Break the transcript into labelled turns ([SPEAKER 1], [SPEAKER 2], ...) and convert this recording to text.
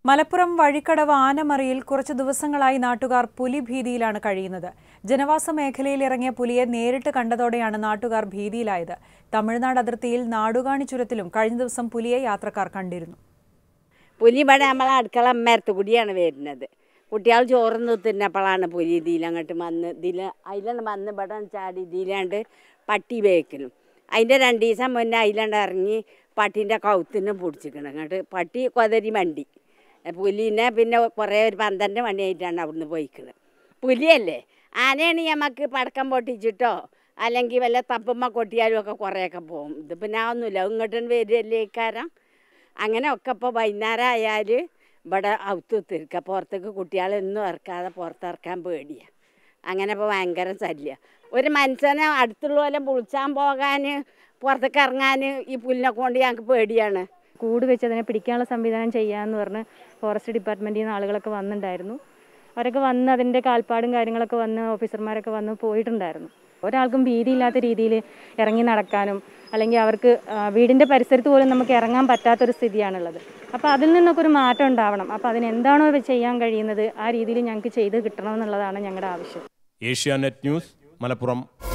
[SPEAKER 1] മലപ്പുറം വഴിക്കടവ് ആനമറിയിൽ കുറച്ചു ദിവസങ്ങളായി നാട്ടുകാർ പുലി ഭീതിയിലാണ് കഴിയുന്നത് ജനവാസ മേഖലയിൽ ഇറങ്ങിയ പുലിയെ നേരിട്ട് കണ്ടതോടെയാണ് നാട്ടുകാർ ഭീതിയിലായത് തമിഴ്നാട് അതിർത്തിയിൽ നാടുകാണി ചുരത്തിലും കഴിഞ്ഞ ദിവസം പുലിയെ യാത്രക്കാർ കണ്ടിരുന്നു
[SPEAKER 2] പുലി ഇവിടെ നമ്മളെ അടുക്കള അമ്മരത്ത് കൂടിയാണ് വരുന്നത് കുട്ടികൾ ചോറ് തിന്നപ്പോഴാണ് പുലി ഇതിലങ്ങോട്ട് വന്ന് ഇതിൽ അതിലാണ് വന്ന് ഇവിടെ ചാടി ഇതിലാണ്ട് പട്ടി വേക്കലും അതിൻ്റെ രണ്ട് ദിവസം മുന്നേ അതിലാണ്ട് ഇറങ്ങി പട്ടീൻ്റെ കൗത്തിന് പിടിച്ചിക്കണം അങ്ങോട്ട് പട്ടി കൊതരി മണ്ടി പുലിനെ പിന്നെ കുറേ ഒരു പന്ത്രണ്ട് മണിയായിട്ടാണ് അവിടുന്ന് പോയിക്കുന്നത് പുലിയല്ലേ ആനയാണ് നമുക്ക് പടക്കം പൊട്ടിച്ചിട്ടോ അല്ലെങ്കിൽ വല്ല തപ്പുമ്മ കൊട്ടിയാലും ഒക്കെ കുറേയൊക്കെ പോകും ഇത് പിന്നെ അതൊന്നുമില്ല ഇങ്ങോട്ടും വരികയല്ലേ ഇക്കാരം അങ്ങനെ ഒക്കെ ഇപ്പോൾ വൈകുന്നേരം ആയാൽ ഇവിടെ ഔത്ത് തീർക്കുക പുറത്തേക്ക് കുട്ടികളെന്നും ഇറക്കാതെ പുറത്തിറക്കാൻ പേടിയാണ് അങ്ങനെ ഇപ്പോൾ ഭയങ്കര ശല്യം ഒരു മനുഷ്യനെ അടുത്തുള്ള പോലെ വിളിച്ചാൻ പോകാൻ പുറത്തേക്ക് ഇറങ്ങാൻ ഈ പുല്ലിനെ കൊണ്ട് ഞങ്ങൾക്ക് പേടിയാണ്
[SPEAKER 3] കൂട് വെച്ച് അതിനെ പിടിക്കാനുള്ള സംവിധാനം ചെയ്യാമെന്ന് പറഞ്ഞ് ഫോറസ്റ്റ് ഡിപ്പാർട്ട്മെൻറ്റിൽ നിന്ന് ആളുകളൊക്കെ വന്നിട്ടുണ്ടായിരുന്നു അവരൊക്കെ വന്ന് അതിൻ്റെ കാൽപ്പാടും കാര്യങ്ങളൊക്കെ വന്ന് ഓഫീസർമാരൊക്കെ വന്ന് പോയിട്ടുണ്ടായിരുന്നു ഒരാൾക്കും ഭീതിയില്ലാത്ത രീതിയിൽ ഇറങ്ങി നടക്കാനും അല്ലെങ്കിൽ അവർക്ക് ആ, വീടിൻ്റെ പരിസരത്ത് പോലും നമുക്ക് ഇറങ്ങാൻ പറ്റാത്തൊരു സ്ഥിതിയാണുള്ളത് അപ്പോൾ അതിൽ നിന്നൊക്കെ ഒരു മാറ്റം ഉണ്ടാവണം അപ്പോൾ അതിന് എന്താണോ ഇവ ചെയ്യാൻ കഴിയുന്നത് ആ രീതിയിൽ ഞങ്ങൾക്ക് ചെയ്ത് കിട്ടണമെന്നുള്ളതാണ് ഞങ്ങളുടെ ആവശ്യം
[SPEAKER 4] ഏഷ്യാനെറ്റ് ന്യൂസ് മലപ്പുറം